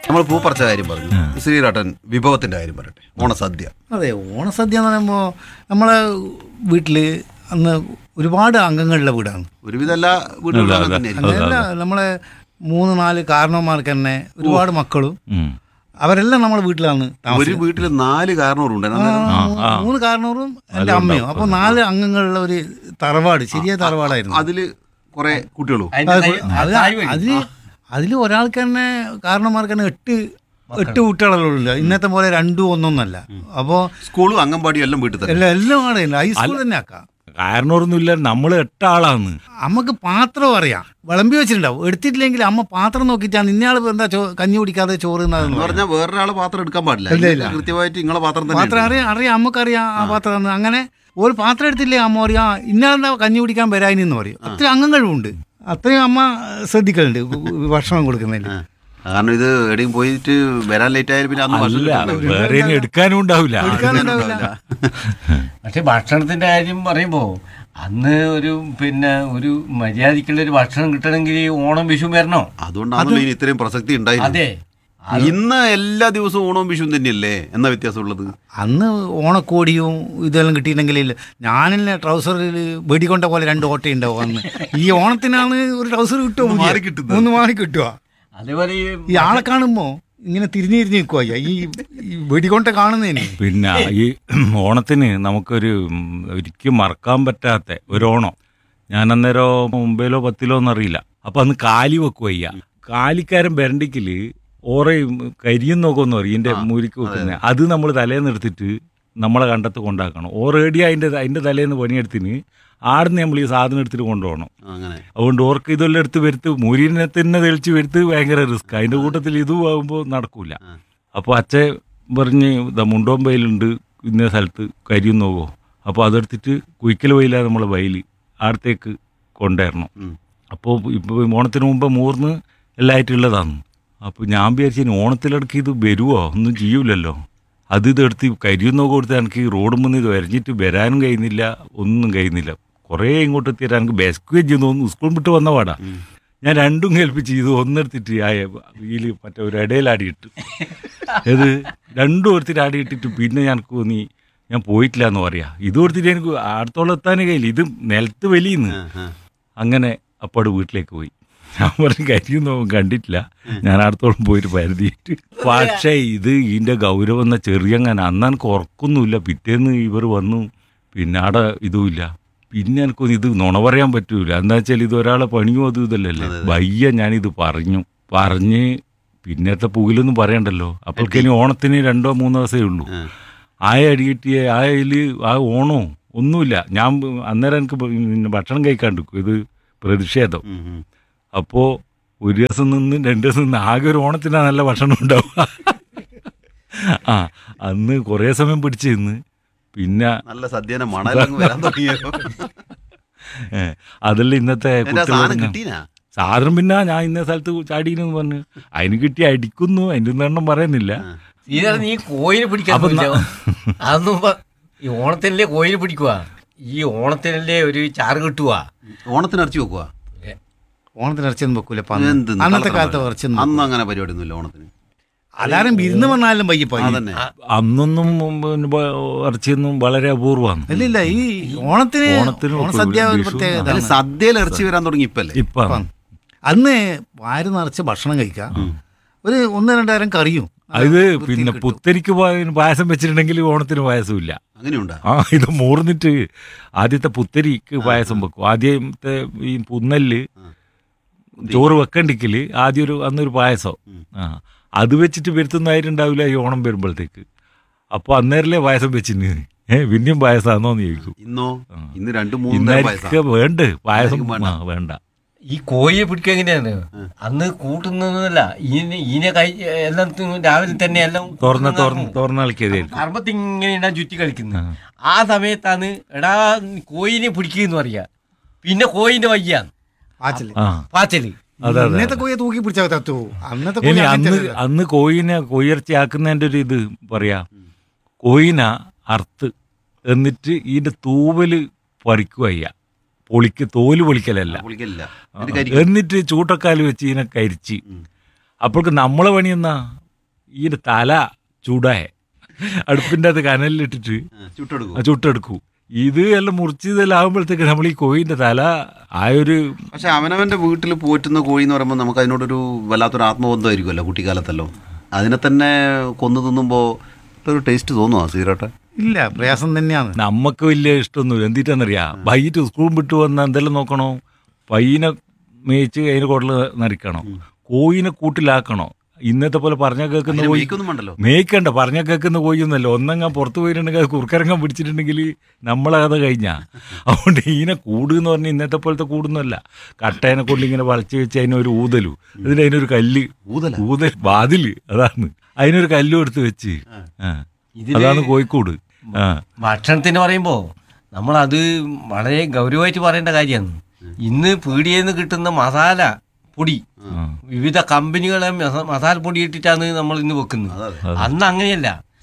നമ്മൾ പൂ പറിച്ച കാര്യം പറഞ്ഞു ശ്രീരാട്ടൻ വിഭവത്തിന്റെ കാര്യം പറയട്ടെ ഓണസദ്യ അതെ ഓണസദ്യ എന്ന് പറയുമ്പോൾ നമ്മളെ വീട്ടിൽ അന്ന് ഒരുപാട് അംഗങ്ങളുള്ള വീടാണ് ഒരുവിധ എല്ലാ വീടുകളിലും അങ്ങനെ തന്നെയായിരിക്കും. അങ്ങനെയല്ല നമ്മളെ മൂന്ന് നാല് കാരണവന്മാർക്ക് തന്നെ ഒരുപാട് മക്കളും ഉം. അവരെല്ലാം നമ്മുടെ വീട്ടിലാണ് ഒരു താമസിക്കുന്നത് വീട്ടിൽ നാല് കാരണവരുണ്ട് ആ, മൂ- മൂന്ന് കാരണവരും എൻ്റെ അമ്മയും അപ്പോൾ നാല് അംഗങ്ങളുള്ള ഒരു തറവാട് ശരിയായ തറവാടായിരുന്നു അതില് കുറെ കുട്ടികളും അതിന്റെ അത് തൈ- അത് തായ് വഴി. അതിൽ അതിൽ ഒരാൾക്ക് തന്നെ കാരണന്മാർക്ക് തന്നെ എട്ട് എട്ട് കുട്ടികളുള്ള ഇന്നത്തെ പോലെ രണ്ടും ഒന്നൊന്നല്ല അപ്പോൾ സ്കൂളും അംഗൻവാടിയും എല്ലാം വീട്ടിൽ തന്നെ എല്ലാം എല്ലാം അവിടെ ഉണ്ട് ഹൈസ്കൂൾ തന്നെ ആക്കാം കാരണമൊന്നുമില്ല നമ്മൾ എട്ടാളാന്ന് അമ്മക്ക് പാത്രം അറിയാം വിളമ്പി വെച്ചിട്ടുണ്ടാവും എടുത്തിട്ടില്ലെങ്കിൽ അമ്മ പാത്രം നോക്കിയിട്ടാണ് ഇന്നയാൾ എന്താ ചോ കഞ്ഞി കുടിക്കാതെ ചോറ് എന്ന് തിന്നാതെന്ന് പറയും. പറഞ്ഞാൽ വേറൊരാളെ പാത്രം എടുക്കാൻ പാടില്ല ഇല്ല, ഇല്ല. കൃത്യമായിട്ട് നിങ്ങളെ പാത്രം തന്നെ പാത്രം അറിയാം അറിയാം അമ്മക്കറിയാം ആ പാത്രം എന്ന്. അങ്ങനെ ഒരു പാത്രം എടുത്തില്ലേ അമ്മ പറയും ആ ഇന്നയാളെന്താ കഞ്ഞി കുടിക്കാൻ വരാനെന്ന് പറയും അത്രയും അംഗങ്ങളും ഉണ്ട് അത്രയും അമ്മ ശ്രദ്ധിക്കലുണ്ട് ഭക്ഷണം കൊടുക്കുന്നതിന് ആ. കാരണം ഇത് എവിടെയും പോയിട്ട് വരാൻ ലേറ്റ് ആയാലും പിന്നെ അന്ന് ഭക്ഷണം അല്ല കിട്ടില്ല. വേറെ ഇനി എടുക്കാനും ഉണ്ടാവില്ല എടുക്കാനുണ്ടാവില്ല പക്ഷെ ഭക്ഷണത്തിന്റെ കാര്യം പറയുമ്പോ അന്ന് ഒരു പിന്നെ ഒരു മര്യാദക്കുള്ള ഒരു ഭക്ഷണം കിട്ടണമെങ്കിൽ ഈ ഓണം വിഷു വരണോ അതുകൊണ്ടാണല്ലോ ഇനി ഇത്രയും പ്രസക്തി ഉണ്ടായിരുന്നു അതെ ഇന്ന് എല്ലാ ദിവസവും ഓണവും വിഷുവും തന്നെയല്ലേ എന്നാ വ്യത്യാസമുള്ളത് അന്ന് ഓണക്കോടിയും ഇതെല്ലാം കിട്ടിയിട്ടുണ്ടെങ്കിൽ ഞാനെല്ലാം ട്രൗസറിൽ വെടികൊണ്ട പോലെ രണ്ട് ഓട്ട ഉണ്ടാവും അന്ന് ഈ ഓണത്തിനാണ് ഒരു ട്രൗസർ കിട്ടുമോ മാറി കിട്ടുന്നത്. ഒന്ന് മാറി കിട്ടുക അതേപോലെ ഈ ഈ ആളെ കാണുമ്പോ ഇങ്ങനെ തിരിഞ്ഞു തിരിഞ്ഞ് നിൽക്കുക ഈ ഈ വെടികൊണ്ട കാണുന്നതിന് പിന്നെ ഈ ഓണത്തിന് നമുക്കൊരു ഉം, ഒരിക്കലും മറക്കാൻ പറ്റാത്ത ഒരു ഓണം ഞാൻ അന്നേരം മുംബൈയിലോ പത്തിലോ ഒന്നും അറിയില്ല അപ്പൊ അന്ന് കാലി വെക്കുവയ്യ കാലിക്കാരൻ ബരണ്ടിക്കല് ഓറയും കരിയും നോക്കൊന്നും പറയും ഇതിന്റെ മുരിക്ക് വെക്കുന്നത് അത് നമ്മൾ തലേന്ന് എടുത്തിട്ട് നമ്മളെ കണ്ടത്ത് കൊണ്ടാക്കണം ഓ റെഡി അതിന്റെ അതിന്റെ തലേന്ന് പണിയെടുത്തിന് ആടുന്ന് നമ്മൾ ഈ സാധനം എടുത്തിട്ട് കൊണ്ടുപോകണം അങ്ങനെ അതുകൊണ്ട് ഓർക്ക് ഇതെല്ലാം എടുത്ത് വരുത്ത് മുരിനെ തന്നെ തെളിച്ച് വരുത്ത് ഭയങ്കര റിസ്ക് അതിന്റെ കൂട്ടത്തിൽ ഇതും ആകുമ്പോൾ നടക്കൂല ആ. അപ്പോൾ അച്ഛൻ പറഞ്ഞ് ദാ മുണ്ടോമ്പയിലുണ്ട് ഇന്ന സ്ഥലത്ത് കരിയും നോക്കോ അപ്പോൾ അതെടുത്തിട്ട് കുയിക്കൽ വയിലാണ് നമ്മളെ വയൽ ആടത്തേക്ക് കൊണ്ടുവരണം ഉം. അപ്പോൾ ഇപ്പോൾ ഓണത്തിന് മുമ്പ് മൂർന്ന് എല്ലായിട്ടുള്ളതാണ് അപ്പോൾ ഞാൻ വിചാരിച്ചു ഇനി ഓണത്തിലിടക്ക് ഇത് വരുമോ ഒന്നും ചെയ്യൂലല്ലോ അത് ഇതെടുത്ത് കരിയും നോക്കി കൊടുത്ത് എനിക്ക് റോഡ് മുന്നിൽ ഇത് വരഞ്ഞിട്ട് വരാനും കഴിയുന്നില്ല ഒന്നും കഴിയുന്നില്ല കുറേ ഇങ്ങോട്ട് എത്തിയിട്ട് എനിക്ക് ബെസ്കുവേം ചെയ്തു തോന്നുന്നു സ്കൂൾ വിട്ട് വന്ന പാടാ ഞാൻ രണ്ടും കേൾപ്പിച്ച് ഇത് ഒന്നെടുത്തിട്ട് ആ ഇതിൽ മറ്റേ ഒരു ഇടയിലാടിയിട്ട് ഇത് രണ്ടും എടുത്തിട്ട് ആടിയിട്ടിട്ട് പിന്നെ എനിക്ക് തോന്നി ഞാൻ പോയിട്ടില്ല എന്ന് പറയാ ഇത് കൊടുത്തിട്ട് എനിക്ക് അടുത്തോളം എത്താനേ കഴിയില്ല ഇത് നിലത്ത് വലിയുന്നു ആ, ആ. അങ്ങനെ അപ്പാട് വീട്ടിലേക്ക് പോയി ഞാൻ പറഞ്ഞു കരിയൊന്നും കണ്ടിട്ടില്ല ഞാൻ അടുത്തോളം പോയിട്ട് പരുതിയിട്ട് പക്ഷേ ഇത് ഇതിന്റെ ഗൗരവം എന്ന ചെറിയങ്ങനെ അന്ന് എനിക്ക് ഉറക്കൊന്നുമില്ല പിറ്റേന്ന് ഇവർ വന്നു പിന്നെ അവിടെ ഇതുമില്ല പിന്നെ എനിക്കൊന്നും ഇത് നുണ പറയാൻ പറ്റൂല എന്താ വെച്ചാൽ ഇത് ഒരാളെ പണിയും അതും ഇതല്ലല്ലേ വയ്യ ഞാനിത് പറഞ്ഞു പറഞ്ഞ് പിന്നത്തെ പൂവിലൊന്നും പറയണ്ടല്ലോ അപ്പോഴേക്കിനി ഓണത്തിന് രണ്ടോ മൂന്നോ ദിവസമേ ഉള്ളൂ ആ. ആയ അടി കിട്ടിയ ആയയിൽ ആ ഓണോ ഒന്നുമില്ല ഞാൻ അന്നേരം എനിക്ക് പിന്നെ ഭക്ഷണം കഴിക്കാണ്ടിരിക്കും ഇത് പ്രതിഷേധം ഉം, ഉം. അപ്പോൾ ഒരു ദിവസം നിന്ന് രണ്ട് ദിവസം നിന്ന് ആകെ ഒരു ഓണത്തിനാ നല്ല ഭക്ഷണം ഉണ്ടാവുക ആ അന്ന് കുറേ സമയം പിടിച്ച് നിന്ന് പിന്നെ നല്ല സദ്യനെ മണലങ്ങ് വരാൻ തുടങ്ങിയല്ലോ ഏ, അതല്ല ഇന്നത്തെ എന്റെ ആ സാധനം കുട്ടികൾ കിട്ടീനാ സാധനം പിന്നെ ഞാൻ ഇന്ന സ്ഥലത്ത് ചാടീന്ന് പറഞ്ഞു അതിന് കിട്ടി അടിക്കുന്നു അതിൻ്റെ ഒന്നും എണ്ണം പറയുന്നില്ല ഇതാ നീ കോയിനെ പിടിക്കാൻ അപ്പൊ ന- പോയില്ലോ? അതൊന്നും ഇപ്പൊ- ഈ ഓണത്തിനല്ലേ കോയിനെ പിടിക്കുക ഈ ഓണത്തിനല്ലേ ഒരു ചാറ് കിട്ടുക ഓണത്തിന് ഇറച്ചി വെക്കുക ഓണത്തിന് ഇറച്ചിയൊന്നും വെക്കൂല ഇപ്പൊ അന്ന്. എന്ത് അന്നത്തെ കാലത്ത് ഇറച്ചിയൊന്നും അന്ന് അങ്ങനെ പരിപാടി ഒന്നുമില്ല ഓണത്തിന് എല്ലാരും വിരുന്ന് വന്നാലും വയ്യപ്പോ അതന്നെ അന്നൊന്നും പിന്നെ ബ- ഇറച്ചിയൊന്നും വളരെ അപൂർവമാണ് ഇല്ലില്ല ഈ ഓണത്തിന് ഓണത്തിന് ഓണസദ്യ ഒരു വിഷു- പ്രത്യേകത അതിന് സദ്യയിൽ ഇറച്ചി വരാൻ തുടങ്ങി ഇപ്പല്ലേ ഇപ്പം അന്ന് വാര് നിറച്ച് ഭക്ഷണം കഴിക്കാം ഒരു ഒന്ന് രണ്ടായിരം കറിയും ഇത് പിന്നെ പുത്തരിക്ക് പോയ- പായസം വെച്ചിട്ടുണ്ടെങ്കിൽ ഓണത്തിന് പായസമില്ല അങ്ങനെയുണ്ടാ ആ ഇത് മൂർന്നിട്ട് ആദ്യത്തെ പുത്തരിക്ക് പായസം വെക്കും ആദ്യത്തെ ഈ പുന്നല് ചോറ് വെക്കണ്ടിക്കല് ആദ്യം ഒരു അന്നൊരു പായസം ആ അത് വെച്ചിട്ട് വരുത്തുന്നതായിട്ടുണ്ടാവില്ല ഈ ഓണം വരുമ്പോഴത്തേക്ക് അപ്പോൾ അന്നേരല്ലേ പായസം വെച്ചിന് ഏ പിന്നെയും പായസമാണോന്ന് ചോദിക്കും ഇന്നോ ഇന്ന് രണ്ട് മൂന്ന് തരം പായസം ഇന്നായിരിക്കും വേണ്ട പായസം ഇന്നായിരിക്കും വേണ്ട. ആ, വേണ്ട ഈ കോഴിയെ പിടിക്കുക എങ്ങനെയാണ് അന്ന് കൂട്ടുന്നതല്ല ഈനെ ഈനെ കൈ എല്ലാം തി- രാവിലെ തന്നെ എല്ലാം തുറന്ന തുറന്ന് തുറന്ന് കളിക്കതായിരിക്കും കർമ്മത്തിൽ ഇങ്ങനെ ഉണ്ടാ ചുറ്റി കളിക്കുന്നത് ആ സമയത്താണ് എടാ കോയിനെ പിടിക്കുന്ന പറയാ പിന്നെ കോയിന്റെ വയ്യാന്ന് ആച്ചില് ആ പാച്ചല് അതെ അതെ ഇന്നത്തെ കോയെ തൂക്കി പിടിച്ചാൽ തത്തു അന്നത്തെ ഇനി കോഴി അന്ന് അങ്ങനത്തെ അന്ന് കോയിനെ കോയിറച്ചി ആക്കുന്നതിന്റെ ഒരു ഇത് പറയാ കോയിന അറുത്ത് എന്നിട്ട് ഇതിന്റെ തൂവല് പറിക്കുകയ്യ പൊളിക്ക് തോല് പൊളിക്കലല്ല പുളിക്കലില്ല ആ, എന്നിട്ട് ചൂട്ടക്കാല് വെച്ച് ഇതിനെ കരിച്ച് അപ്പോഴേക്ക് നമ്മളെ പണി എന്നാ ഈ തല ചൂടായ അടുപ്പിൻ്റെ അത് കനലിലിട്ടിട്ട് ആ, ചുട്ടെടുക്കും ആ ചുട്ടെടുക്കൂ ഇത് എല്ലാം മുറിച്ചതിലാകുമ്പോഴത്തേക്ക് നമ്മൾ ഈ കോയിൻ്റെ തല ആ ഒരു പക്ഷെ അവനവന്റെ വീട്ടിൽ പോറ്റുന്ന കോഴി എന്ന് പറയുമ്പോൾ നമുക്ക് അതിനോടൊരു വല്ലാത്തൊരു ആത്മബന്ധമായിരിക്കുമല്ലോ കുട്ടിക്കാലത്തല്ലോ അതിനെ തന്നെ കൊന്നു തിന്നുമ്പോൾ ഒരു ടേസ്റ്റ് തോന്നുമോ സീറോട്ടെ ഇല്ല പ്രയാസം തന്നെയാണ് നമുക്ക് വലിയ ഇഷ്ടമൊന്നുമില്ല എന്തിട്ടാന്നറിയാം വൈകിട്ട് സ്കൂൾ വിട്ട് വന്നാൽ എന്തെല്ലാം നോക്കണോ പയ്യനെ മേയിച്ച് അതിന് കുടൽ നരിക്കണം കോയിനെ കൂട്ടിലാക്കണോ ഇന്നത്തെ പോലെ പറഞ്ഞ കേൾക്കുന്ന കോഴി വീക്കൊന്നും വേണ്ടല്ലോ മേയ്ക്കണ്ട പറഞ്ഞ കേൾക്കുന്ന കോഴിയൊന്നല്ല ഒന്നെങ്ങാൻ പുറത്ത് പോയിട്ടുണ്ടെങ്കിൽ അത് കുറുക്കരങ്ങാൻ പിടിച്ചിട്ടുണ്ടെങ്കിൽ നമ്മളെ കഥ കഴിഞ്ഞാ അതുകൊണ്ട് ഇതിനെ കൂട് എന്ന് പറഞ്ഞാൽ ഇന്നത്തെ പോലത്തെ കൂടുന്നല്ല കട്ടേനെ കൊണ്ട് ഇങ്ങനെ വളച്ച് വെച്ച് അതിനൊരു ഊതലു അതിന് അതിനൊരു കല്ല് ഊതല? ഊതൽ വാതില് അതാണ് അതിനൊരു കല്ലും എടുത്ത് വെച്ച് ആ. ഇതില് അതാണ് കോഴിക്കോട് ആ ഭക്ഷണത്തിന് പറയുമ്പോൾ നമ്മളത് വളരെ ഗൗരവമായിട്ട് പറയേണ്ട കാര്യമാണ് ഇന്ന് പീടികയിൽ നിന്ന് കിട്ടുന്ന മസാല പൊടി വിവിധ കമ്പനികളെ മസ- മസാല പൊടി ഇട്ടിട്ടാണ് നമ്മൾ ഇന്ന് വെക്കുന്നത് അന്ന് അങ്ങനെയല്ല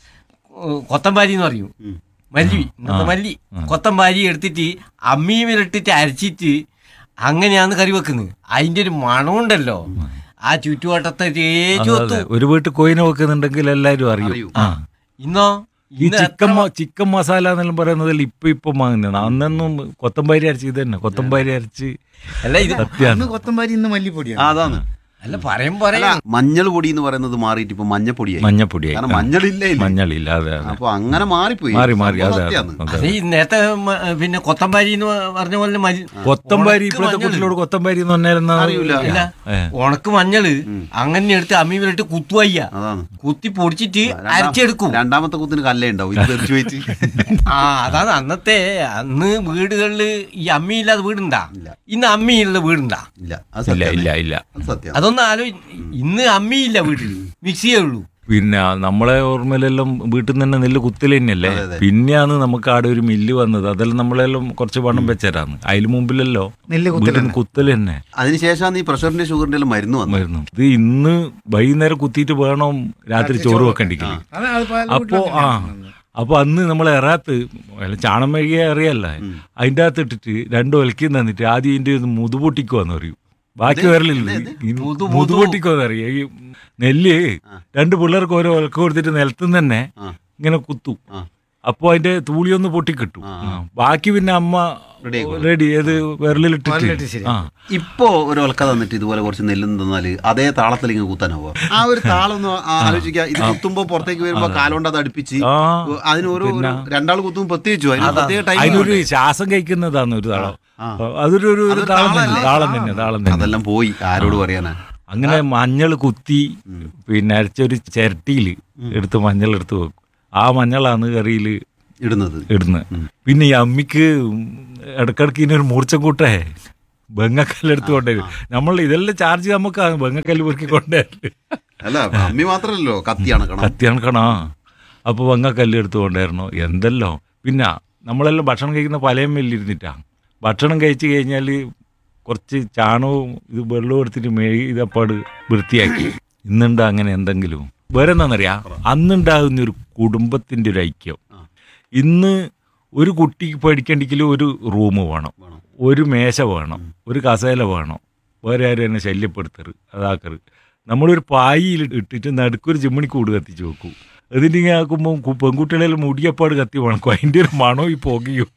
ഏഹ് കൊത്തമ്പാരി എന്ന് പറയും മല്ലി ഇന്നത്തെ മല്ലി കൊത്തമ്പാരി എടുത്തിട്ട് അമ്മിയുമിലിട്ടിട്ട് അരച്ചിട്ട് അങ്ങനെയാണ് കറി വെക്കുന്നത് അതിന്റെ ഒരു മണമുണ്ടല്ലോ ആ ചുറ്റുവട്ടത്തെ തേച്ചു അതെ, അതെ. ഒരു വീട്ടിൽ കോയിനെ വെക്കുന്നുണ്ടെങ്കിൽ എല്ലാരും അറിയും ആ ഇന്നോ ഈ ഇന്ന് ചിക്കൻ മ- ചിക്കൻ മസാല എന്നെല്ലാം പറയുന്നതിൽ ഇപ്പൊ ഇപ്പൊ വാങ്ങുന്നതാണ് അന്നൊന്നും കൊത്തമ്പാരി അരച്ച് ഇത് തന്നെ കൊത്തമ്പാരി അരച്ച് അല്ല ഇത് സത്യാണ് അന്ന് കൊത്തമ്പാരി ഇന്ന് ആ, മല്ലിപ്പൊടിയാണ് അതാണ് അല്ല പറയും അല്ല പറയാം മഞ്ഞൾ പൊടി എന്ന് പറയുന്നത് മാറിയിട്ട് ഇപ്പൊ മഞ്ഞപ്പൊടിയായി മഞ്ഞപ്പൊടിയായി കാരണം മഞ്ഞളില്ലേ ഇല്ലേ? മഞ്ഞളില്ല അതെ അതെ അപ്പൊ അങ്ങനെ മാറിപ്പോയി മാറി മാറി സംഭവം അതെ അതെ, സത്യാണ്. അതെ അത് ഈ നേരത്തെ മ- പിന്നെ കൊത്തമ്പാരി എന്ന് പറഞ്ഞ പോലെ മതി- കൊത്തമ്പാരി ഉണക്ക് ഇപ്പോഴത്തെ മഞ്ഞള്. കുട്ടികളോട് കൊത്തമ്പാരി എന്ന് പറഞ്ഞാൽ അറിയൂല. ഇല്ല ഏ. ഉണക്ക് മഞ്ഞള് അങ്ങനെ എടുത്ത് അമ്മിയിലിട്ട് കുത്തുവയ്യ അതാണ് കുത്തി പൊടിച്ചിട്ട് രണ്ടാം- അരച്ചെടുക്കും രണ്ടാമത്തെ കുത്തിന് കല്ലേ ഉണ്ടാവും ഇത് തെറിച്ച് വെച്ച് ആ അതാണ് അന്നത്തെ അന്ന് വീടുകളില് ഈ അമ്മിയില്ലാതെ വീടുണ്ടാ ഇല്ല. ഇന്ന് അമ്മിയുള്ള വീടുണ്ടാ ഇല്ല അത് ഇല്ല സത്യാണ്. ഇല്ല ഇല്ല അത് സത്യം അതൊന്നും ആലോ ഇന്ന് അമ്മിയില്ല വീട്ടിൽ മിക്സിയേ ഉള്ളൂ പിന്നെ നമ്മളെ ഓർമ്മയിലെല്ലാം വീട്ടിൽ നിന്ന് തന്നെ നെല്ല് കുത്തൽ തന്നെയല്ലേ അതെ, അതെ. പിന്നെയാണ് നമുക്ക് ആടെ ഒരു മില്ല് വന്നത് അതെല്ലാം നമ്മളെല്ലാം കുറച്ച് പണം വെച്ചരാന്ന് അതിന് മുമ്പിലല്ലോ നെല്ല് കുത്തൽ വീട്ടിൽ കുത്തൽ തന്നെ അതിനുശേഷമാണ് ഈ പ്രഷറിന്റെ ഷുഗറിന്റെ എല്ലാം മരുന്ന് വന്നത് മരുന്നു ഇത് ഇന്ന് വൈകുന്നേരം കുത്തിയിട്ട് വേണം രാത്രി ചോറ് വെക്കണ്ടിക്കില്ല അത് അത് പല അപ്പോ വീട്ടിലും ആ അങ്ങനെയാണ്. അപ്പൊ അന്ന് നമ്മൾ എറാത്ത് അല്ല ചാണം മെഴുകിയ അറിയല്ല അതിൻ്റെ അകത്ത് ഇട്ടിട്ട് രണ്ട് ഒലക്കി തന്നിട്ട് ആദ്യം ഇതിന്റെ ഒന്ന് മുതുപൊട്ടിക്കുവാന്ന് പറയും ബാക്കി വരലില്ല ഈ മുതു- മുതുപൊട്ടിക്കുവാന്ന് അറിയാം ഈ നെല്ല് രണ്ട് പിള്ളേർക്ക് ഓരോ ഒലക്ക കൊടുത്തിട്ട് നിലത്തുനിന്ന് തന്നെ ആ. ഇങ്ങനെ കുത്തും ആ. അപ്പോൾ അതിന്റെ തൂളിയൊന്ന് പൊട്ടിക്കിട്ടും ആ. ബാക്കി പിന്നെ അമ്മ Ready ആയിക്കോളും. റെഡി ഏത് വിരലിലിട്ടിട്ട് വിരലിലിട്ട് ശരി. ആ ഇപ്പോ ഒരു ഒലക്ക തന്നിട്ട് ഇതുപോലെ കുറച്ച് നെല്ലും തന്നാല് അതേ താളത്തിൽ ഇങ്ങനെ കുത്താനാവോ ആ ഒരു താളം ഒന്ന് ആലോചിക്കുക ഇത് കുത്തുമ്പോ പുറത്തേക്ക് വരുമ്പോ കാലുകൊണ്ട് അത് അടുപ്പിച്ച് ആ. അതിന് ഓരോ ഒരു രണ്ടാൾ കുത്തും പ്രത്യേകിച്ചു അതിന് പ്രത്യേക ടൈം അതിനൊരു ശ്വാസം കഴിക്കുന്നതാണ് ഒരു താളം ആ. അതൊരു ഒരു- ഒരു അതൊരു താളം തന്നെ താളമല്ലേ? താളം തന്നെ താളം തന്നെ അതെല്ലാം പോയി ആരോട് പറയാനാ അങ്ങനെ മഞ്ഞൾ കുത്തി പിന്നെ അരച്ചൊരു ചിരട്ടിയിൽ എടുത്ത് മഞ്ഞൾ എടുത്ത് വെക്കും ആ മഞ്ഞളാണ് കറിയിൽ ഇടുന്നത് ഇടുന്നത് പിന്നെ ഈ അമ്മിക്ക് ഇടക്കിടക്ക് ഇതിനൊരു മൂർച്ചം കൂട്ടേ ബെങ്ങക്കല്ല് എടുത്ത് കൊണ്ടുവരും നമ്മൾ ഇതെല്ലാം ചാർജ് നമുക്ക് ബെങ്ങക്കല്ല് പെറുക്കി കൊണ്ടുവരല് അല്ല അമ്മി മാത്രല്ലല്ലോ കത്തി അണക്കണം കത്തി കണക്കണോ അപ്പോൾ ബെങ്ങക്കല്ല് എടുത്ത് കൊണ്ടുവരണോ എന്തല്ലോ പിന്നെ നമ്മളെല്ലാം ഭക്ഷണം കഴിക്കുന്ന പലയും ഇരുന്നിട്ടാ ഭക്ഷണം കഴിച്ച് കഴിഞ്ഞാൽ കുറച്ച് ചാണകവും ഇത് വെള്ളവും എടുത്തിട്ട് മെഴുകി ഇതപ്പാട് വൃത്തിയാക്കി ഇന്നുണ്ടോ അങ്ങനെ എന്തെങ്കിലും വേറെ എന്താണെന്നറിയാം അന്നുണ്ടാകുന്ന ഒരു കുടുംബത്തിൻ്റെ ഒരു ഐക്യം ഇന്ന് ഒരു കുട്ടിക്ക് പഠിക്കണ്ടെങ്കിൽ ഒരു റൂം വേണം ഒരു മേശ വേണം ഒരു കസേല വേണം വേറെ ആരും എന്നെ ശല്യപ്പെടുത്തറ് അതാക്കറ് നമ്മളൊരു പായിൽ ഇട്ടിട്ട് നടുക്കൊരു ചിമ്മണി കൂട് കത്തിച്ച് വെക്കും അതിൻ്റെ ഇങ്ങനെ ആക്കുമ്പോൾ പെൺകുട്ടികളെല്ലാം മുടിയപ്പാട് കത്തി വേണം അതിൻ്റെ ഒരു മണവും ഈ പുകയും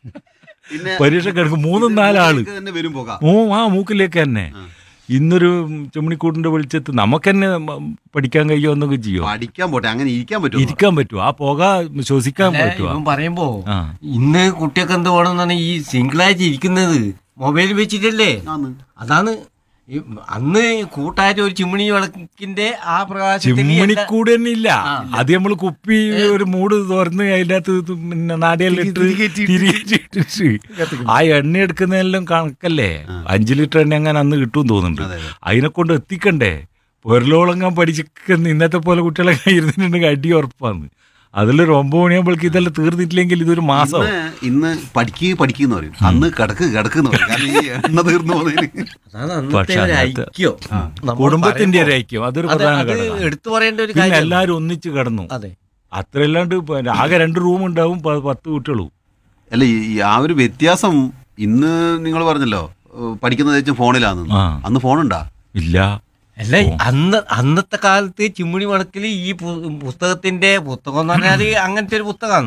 പിന്നെ പരീക്ഷ കിടക്കും മൂന്നും നാലാള് ഇത് തന്നെ വരും പോകാം ഓ ആ മൂക്കിലേക്ക് തന്നെ ഇന്നൊരു ചിമ്മണിക്കൂട്ടിന്റെ വെളിച്ചത്ത് നമുക്ക് തന്നെ പഠിക്കാൻ കഴിയുമോ എന്നൊക്കെ ചെയ്യോ പഠിക്കാൻ പോട്ടെ അങ്ങനെ ഇരിക്കാൻ പറ്റുമോ ഇരിക്കാൻ പറ്റുമോ ആ പുക ശ്വസിക്കാൻ അല്ല, പറ്റുമോ ഇവൻ പറയുമ്പോ ആ. ഇന്ന് കുട്ടിയൊക്കെ എന്ത് വേണമെന്നാണ് ഈ സിംഗിളായിട്ട് ഇരിക്കുന്നത് മൊബൈൽ വെച്ചിട്ടല്ലേ ആന്ന്. അതാണ് ഈ അന്ന് കൂട്ടായിട്ട് ഒരു ചിമ്മിണി വിളക്കിന്റെ ആ പ്രകാശത്തിൽ എല്ലാ- ചിമ്മണിക്കൂട് തന്നെ ഇല്ല അത് നമ്മൾ കുപ്പി ഒരു മൂട് തുറന്ന് അതിൻ്റെ അകത്ത് ഇത് പിന്നെ നാടിയെല്ലാം ഇട്ട് തിരികെ ഇട്ടിട്ട് ആ എണ്ണ എടുക്കുന്നതെല്ലാം കണക്കല്ലേ അഞ്ചു ലിറ്റർ എണ്ണ അങ്ങനെ അന്ന് കിട്ടും തോന്നുന്നുണ്ട് അതിനെ കൊണ്ട് എത്തിക്കണ്ടേ പൊരലോളങ്ങാൻ പഠിച്ചിരിക്കുന്ന ഇന്നത്തെ പോലെ കുട്ടികളെ ഇരുന്നിട്ടുണ്ടെങ്കിൽ അടി ഉറപ്പാന്ന് അതിലൊരു ഒമ്പത് മണിയാകുമ്പോഴേക്ക് ഇതെല്ലാം തീർന്നിട്ടില്ലെങ്കിൽ ഇതൊരു മാസം ഇന്ന് ഇന്ന് പഠിക്കുക പഠിക്കുന്ന പറയും അന്ന് കിടക്ക് കിടക്കുന്ന പറയും കാരണം ഈ എണ്ണ തീർന്നു പോകുന്നതിന് അതാണ് അന്നത്തെ പക്ഷെ ഒരു അതിനകത്ത് ഐക്യം നമ്മൾ കുടുംബത്തിന്റെ ഒരു പറയുമ്പോ ഐക്യം അതൊരു അത് പ്രധാന അത് ഘടകം എടുത്തു പറയേണ്ട ഒരു പിന്നെ കാര്യം എല്ലാരും ഒന്നിച്ച് കിടന്നു അതെ അത്രയല്ലാണ്ട് ഇപ്പൊ ആകെ രണ്ട് റൂം ഉണ്ടാവും പ- പത്ത് കുട്ടികളും അല്ല ഈ ഈ ആ ഒരു വ്യത്യാസം ഇന്ന് നിങ്ങൾ പറഞ്ഞല്ലോ ഏഹ് പഠിക്കുന്നത് വെച്ചാൽ ഫോണിലാന്ന് ആ. അന്ന് ഫോണുണ്ടാ ഇല്ല അല്ല അന്ന് അന്നത്തെ കാലത്ത് ചിമ്മിണി മണക്കിൽ ഈ പു- പുസ്തകത്തിന്റെ പുസ്തകം എന്ന് പറഞ്ഞാൽ അങ്ങനത്തെ ഒരു പുസ്തകമാണ്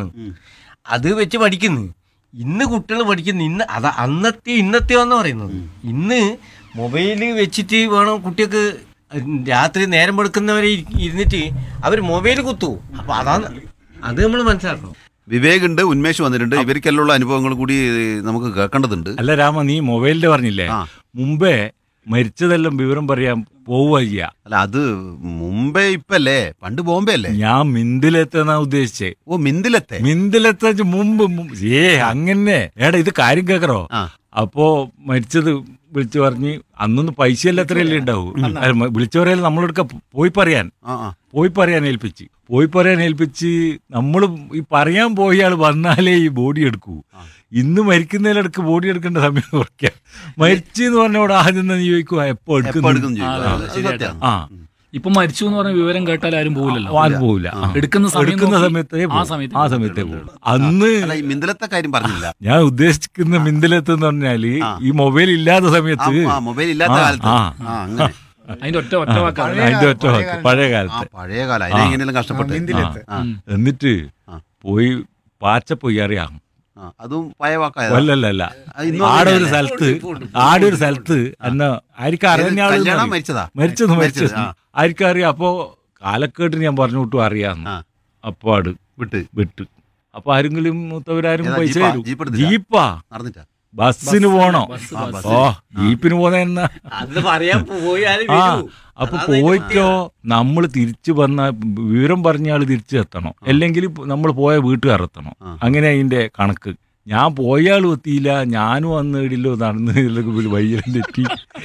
അത് വെച്ച് പഠിക്കുന്നു ഇന്ന് കുട്ടികൾ പഠിക്കുന്നു ഇന്ന് അത് അന്നത്തെ ഇന്നത്തെ എന്ന് പറയുന്നത് ഇന്ന് മൊബൈല് വെച്ചിട്ട് വേണം കുട്ടികൾക്ക് രാത്രി നേരം വെളുക്കുന്നവരെ ഇരി- ഇരുന്നിട്ട് അവർ മൊബൈൽ കുത്തു അപ്പൊ അതാണ് അത് നമ്മൾ മനസ്സിലാക്കണം വിവേക് ഉണ്ട് ഉന്മേഷ് വന്നിട്ടുണ്ട് ഇവർക്കെല്ലാം അനുഭവങ്ങൾ കൂടി നമുക്ക് കേൾക്കേണ്ടതുണ്ട് അല്ല രാമ നീ മൊബൈലിന്റെ പറഞ്ഞില്ലേ ആ. മുമ്പേ മരിച്ചതെല്ലാം വിവരം പറയാൻ പോവുക ചെയ്യാ അല്ല അത് മുംബൈ ഇപ്പല്ലേ പണ്ട് ബോംബെ അല്ലേ ഞാൻ മിന്തിലെത്താന്നാ ഉദ്ദേശിച്ചേ ഓ മിന്തിലത്തെ മിന്തിലെത്ത മുമ്പ് മു- ഏ അങ്ങനെ ഏടാ ഇത് കാര്യം കേക്കറോ ആ. അപ്പോ മരിച്ചത് വിളിച്ചു പറഞ്ഞ് അന്നൊന്നും പൈസയല്ല എത്രയല്ലേ ഉണ്ടാവൂ വിളിച്ചു പറയാൻ നമ്മളെടുക്ക പോയി പറയാൻ ആ ആ പോയി പറയാൻ ഏൽപ്പിച്ച് പോയി പറയാൻ ഏൽപ്പിച്ച് നമ്മൾ ഈ പറയാൻ പോയ ആൾ വന്നാലേ ഈ ബോഡി എടുക്കൂ ഇന്ന് മരിക്കുന്നതിലിടക്ക് ബോഡി എടുക്കേണ്ട സമയം കുറയ്ക്കാം മരിച്ചു എന്ന് പറഞ്ഞോട് ആദ്യം തന്നെ ചോദിക്കുക എപ്പോ എപ്പോ എടുക്കുന്നു എടുക്കും ചോദിക്കും. അത് സത്യമാണ്. ആ ഇപ്പൊ മരിച്ചു എന്ന് പറഞ്ഞ വിവരം കേട്ടാൽ ആരും പോകില്ലല്ലോ ആരും പോവില്ല എടുക്കുന്ന സമയം എടുക്കുന്ന നോക്കി സമയത്തേ ആ പോവും. സമയത്ത് ആ സമയത്തേ പോകും അന്ന് അല്ല ഈ മിന്തിലത്തെ കാര്യം പറഞ്ഞില്ല ഞാൻ ഉദ്ദേശിക്കുന്ന മിന്തിലെത്ത് എന്ന് പറഞ്ഞാല് ഈ മൊബൈൽ ഇല്ലാത്ത സമയത്ത് ആ മൊബൈൽ ഇല്ലാത്ത ആ, കാലത്ത് ആ. ആ അങ്ങനെ അതിന്റെ ഒറ്റ ഒറ്റ വാക്കാണ് അതിന്റെ ഒറ്റ വാക്ക് പഴയ ആ കാലത്ത് പഴയ കാലം അതിനെങ്ങനെയെല്ലാം കഷ്ടപ്പെട്ട് മിന്തിലെത്ത്. ആ, എന്നിട്ട് ആ. പോയി പാച്ച പോയി അറിയാം ആ, അതും പഴയ വാക്കായ അല്ലല്ല ആ, ഇന്നും ആടെ ഒരു അങ്ങനെയല്ലേ? സ്ഥലത്ത് ആടെ ഒരു സ്ഥലത്ത് എന്നെ ആർക്കും അറിയുന്ന ആള് കല്യാണം അറിയും. മരിച്ചതാ? മരിച്ചത് മരിച്ചത്, മരിച്ചത് ആ. ആർക്കും അറിയാം അപ്പോ കാലക്കേട്ട് ഞാൻ പറഞ്ഞു വിട്ടു അറിയാന്ന് ആ. അപ്പൊ ആട് വിട്ട് വിട്ട് അപ്പൊ ആരെങ്കിലും മൂത്തവരാരും ഏതാ, പൈസ ജീപ്പാ? തരും ജീപ്പ് എടുത്തില്ല? ജീപ്പാ നടന്നിട്ടാ ബസ്സിന് പോണോ ബസ്, ആ, ബസ്. ഓ ജീപ്പിന് പോന്ന അന്ന് പറയാൻ പോയാലും ആ വരൂ. അപ്പൊ അതാണ് അതിന്റെ പോയിട്ടോ നമ്മൾ തിരിച്ചു വന്ന വിവരം പറഞ്ഞ ആള് തിരിച്ചു എത്തണം അല്ലെങ്കിൽ നമ്മൾ പോയ വീട്ടുകാർ എത്തണം ആ. അങ്ങനെ അതിന്റെ കണക്ക് ഞാൻ പോയാളും എത്തിയില്ല ഞാനും വന്ന് ഇടില്ലോ നടന്ന് വയ്യം തെറ്റി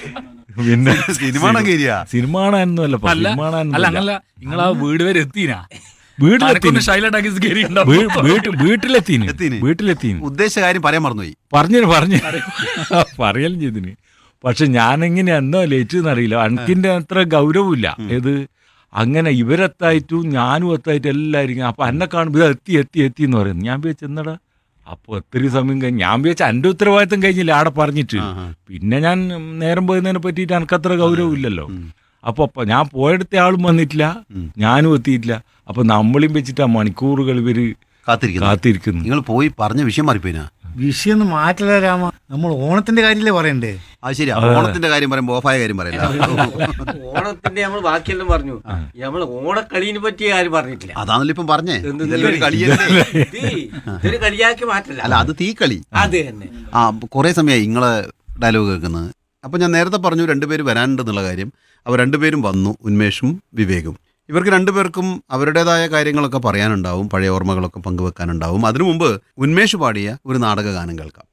പിന്നെ സിനിമ ഏരിയ സിനിമ കാണാനൊന്നുമല്ല ഇപ്പൊ. അല്ല സിനിമ അല്ല കാണാനൊന്നുമല്ല. അങ്ങനല്ല നിങ്ങൾ ആ വീട് വരെ എത്തിനാ വീട്ടിലെത്തി ആർക്കൊന്ന് ഷൈല ടാക്കീസ് കയറി വീട്ടിലെത്തിന് എത്തീന്. വീട്ടിലെത്തിന് ഉദ്ദേശ കാര്യം പറയാൻ മറന്നുപോയി പറഞ്ഞു പറഞ്ഞു പറയലും ചെയ്തിന് പക്ഷെ ഞാനെങ്ങനെ എന്നോ ലേറ്റ് എന്നറിയില്ല അനക്കിന്റെ അത്ര ഗൗരവമില്ല ഏത് അങ്ങനെ ഇവരെത്തായിട്ടും ഞാനും എത്തായിട്ടും എല്ലാവരും ഇങ്ങനെ, അപ്പൊ എന്നെ കാണുമ്പോൾ ഇത് എത്തി എത്തി എത്തി എന്ന് പറയുന്നു ഞാൻ വിചാരിച്ചു എന്നടാ അപ്പൊ ഒത്തിരി സമയം കഴിഞ്ഞ് ഞാൻ വിചാരിച്ച എന്റെ ഉത്തരവാദിത്തം കഴിഞ്ഞില്ല ആടെ പറഞ്ഞിട്ട് പിന്നെ ഞാൻ നേരം പോയതിനെ പറ്റിയിട്ട് എനിക്കത്ര ഗൗരവമില്ലല്ലോ അപ്പൊ അപ്പൊ ഞാൻ പോയടുത്ത ആളും വന്നിട്ടില്ല ഞാനും എത്തിയിട്ടില്ല അപ്പൊ നമ്മളും വെച്ചിട്ട് ആ മണിക്കൂറുകൾ ഇവര് കാത്തിരിക്കുന്നു കാത്തിരിക്കുന്നു നിങ്ങൾ പോയി പറഞ്ഞ വിഷയം മാറിപ്പോയിനാ വിഷയം ഒന്നും മാറ്റില്ല രാമ നമ്മൾ ഓണത്തിന്റെ കാര്യല്ലേ പറയണ്ടേ അത് ശരിയാ ഓണത്തിന്റെ കാര്യം പറയുമ്പോ ഓഫായ കാര്യം പറയില്ല ഓണത്തിന്റെ നമ്മൾ ബാക്കിയെല്ലാം പറഞ്ഞു നമ്മൾ ഓണക്കളീനെ പറ്റി ആരും പറഞ്ഞിട്ടില്ല അതാണല്ലോ ഇപ്പം പറഞ്ഞേ എന്ത് ഇതെല്ലാം ഒരു കളിയല്ലേ ഇത് ഇതൊരു കളിയാക്കി മാറ്റല്ല അല്ല അത് തീക്കളി അത് തന്നെ ആ കുറേ സമയമായി നിങ്ങളെ ഡയലോഗ് കേൾക്കുന്നത് അപ്പോൾ ഞാൻ നേരത്തെ പറഞ്ഞു രണ്ടുപേര് വരാനുണ്ടെന്നുള്ള കാര്യം അവർ രണ്ടുപേരും വന്നു ഉന്മേഷും വിവേകും ഇവർക്ക് രണ്ടുപേർക്കും അവരുടേതായ കാര്യങ്ങളൊക്കെ പറയാനുണ്ടാവും പഴയ ഓർമ്മകളൊക്കെ പങ്കുവെക്കാനുണ്ടാവും അതിനു മുമ്പ് ഉന്മേഷ് പാടിയ ഒരു നാടക ഗാനം കേൾക്കാം